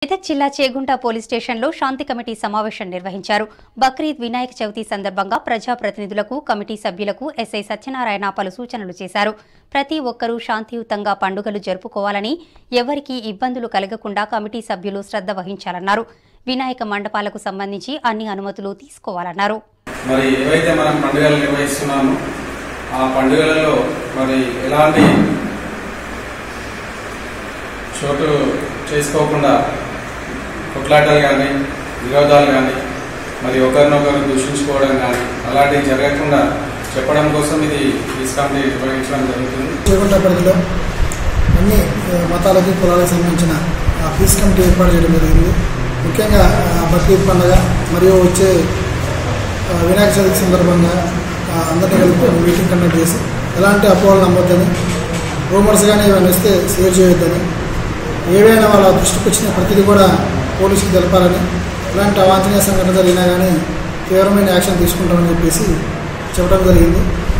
మెదక్ జిల్లా చేగుంట పోలీస్ స్టేషన్లో శాంతి కమిటీ సమావేశం నిర్వహించారు బక్రీద్ వినాయక చవితి సందర్భంగా ప్రజాప్రతినిధులకు కమిటీ సభ్యులకు ఎస్ఐ సత్యనారాయణ పలు సూచనలు చేశారు ప్రతి ఒక్కరూ శాంతియుతంగా పండుగలు జరుపుకోవాలని ఎవరికీ ఇబ్బందులు కలగకుండా కమిటీ సభ్యులు శ్రద్ధ వహించాలన్నారు వినాయక మండపాలకు సంబంధించి అన్ని అనుమతులు తీసుకోవాలన్నారు మరి ఏవైతే మనం పండుగలు నిర్వహిస్తున్నామో ఆ పండుగలలో మరి ఎలాంటి చోటు చేసుకోకుండా కొట్లాటలు కానీ విరోధాలు కానీ మరి ఒకరినొకరు దూషించుకోవడం కానీ అలాంటివి జరగకుండా చెప్పడం కోసం ఇది పీస్ కమిటీ నిర్వహించడం జరుగుతుంది చేగుంట పరిధిలో అన్ని ఆ, మతాలకి కులాలకు సంబంధించిన ఆ, పీస్ కమిటీ ఏర్పాటు చేయడం జరిగింది ముఖ్యంగా ఆ, బక్రీద్ పండుగ మరియు వచ్చే ఆ, వినాయక చవితి సందర్భంగా ఆ, అందరినీ కలిపి ఒక మీటింగ్ కండక్ట్ చేసి ఎలాంటి అపోహలు నమ్మొద్దని రూమర్స్ కానీ ఏమైనా వస్తే షేర్ చేయొద్దని ఏవైనా వాళ్ళ దృష్టికి వచ్చిన ప్రతిదీ కూడా పోలీసుకి తెలపాలని ఇలాంటి అవాంఛనీయ సంఘటన జరిగినా కానీ తీవ్రమైన యాక్షన్ తీసుకుంటామని చెప్పేసి చెప్పడం జరిగింది